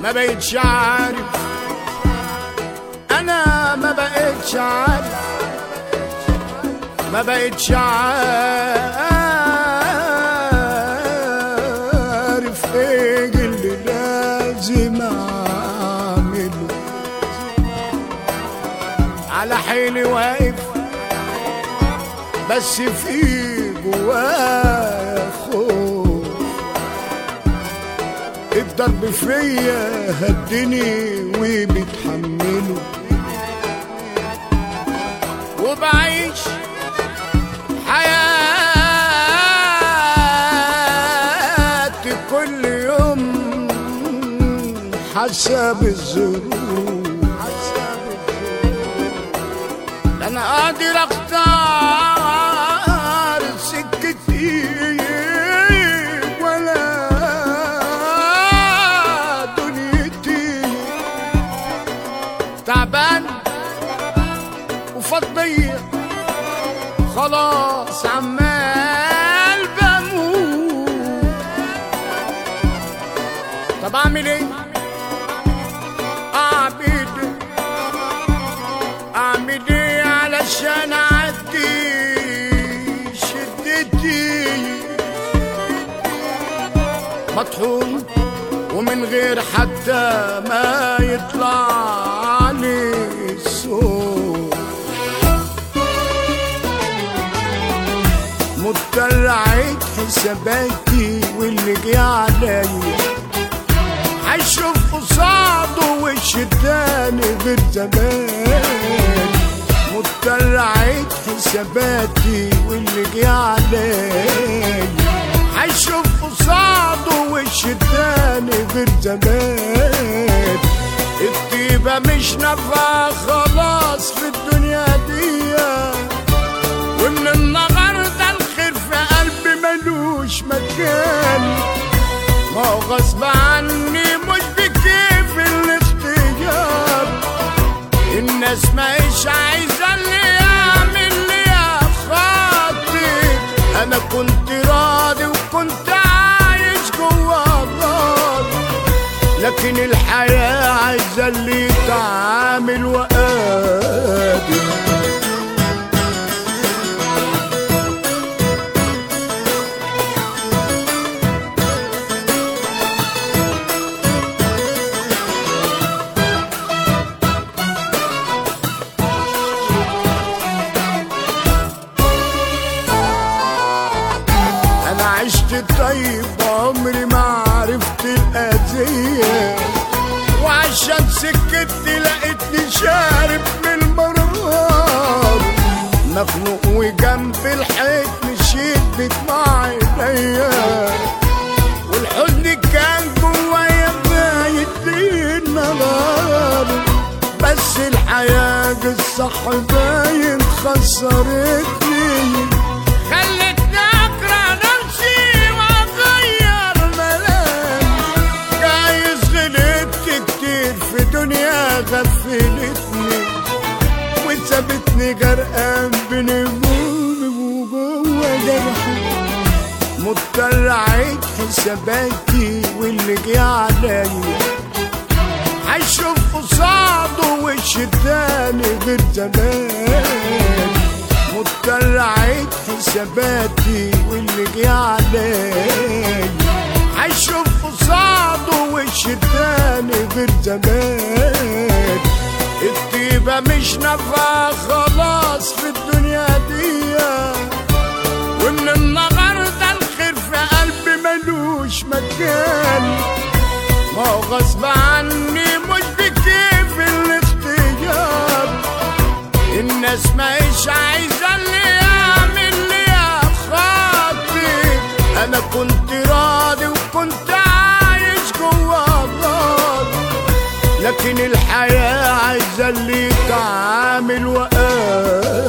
ما بقتش عارف انا ما بقتش عارف ما بقتش عارف ايه اللي لازم اعمله على حيلي واقف بس في جوايا خوف الضرب فيا هدني وبتحمله وبعيش حياتي كل يوم حسب الظروف لا انا قادر اختار سكتي ولا دنيتي تعبان وفضية خلاص عمال بموت طب اعمل ايه اعمل ايه اعمل ايه علشان اعدي شدتي مطحون ومن غير حتى ما يطلع لي الصوت مضطر اعيد حساباتي واللي جه عليا هشوف قصاده وش التاني غير زمان مضطر اعيد حساباتي واللي جه عليا هشوف قصاده وش التاني غير زمان الطيبة مش نافعة خلاص في الدنيا دي ومن النهاردة الخير في قلبي ملوش مكان ما هو غصب عني مش بكيف الاختيار الناس ماهيش عايزة اللي يعمل لي خاطر انا كنت راضي وكنت عايش جوا النار لكن الحياة عايزة اللي يتعامل وقادر انا عشت طيب عمري ما عرفت الاذيه وعشان سكت لقيتني شارب من المرار مخنوق وجنب الحيط مشيت بدمع عينيا والحزن كان جوايا بايت النهار بس الحياة الصح باين خسرتني خلتني اكره نفسي واغير ملامي جايز غلطت كتير في دنيا غفلتني وسابتني غرقان بين همومي وجوه جرحي مضطر اعيد حساباتي واللي جه عليا هشوف قصاده وش التاني غير زمان مضطر اعيد حساباتي واللي جه عليا هشوف قصاده وش التاني غير زمان الطيبة مش نافعة خلاص في الدنيا دي ومن النهاردة الخير في قلبي ملوش مكان ما هو غصب عني مش بكيف الاختيار الناس ماهيش عايزة اللي يعمل لي خاطر انا كنت راضي وكنت عايش جوا النار لكن الحياة عايزة اللي يتعامل وقال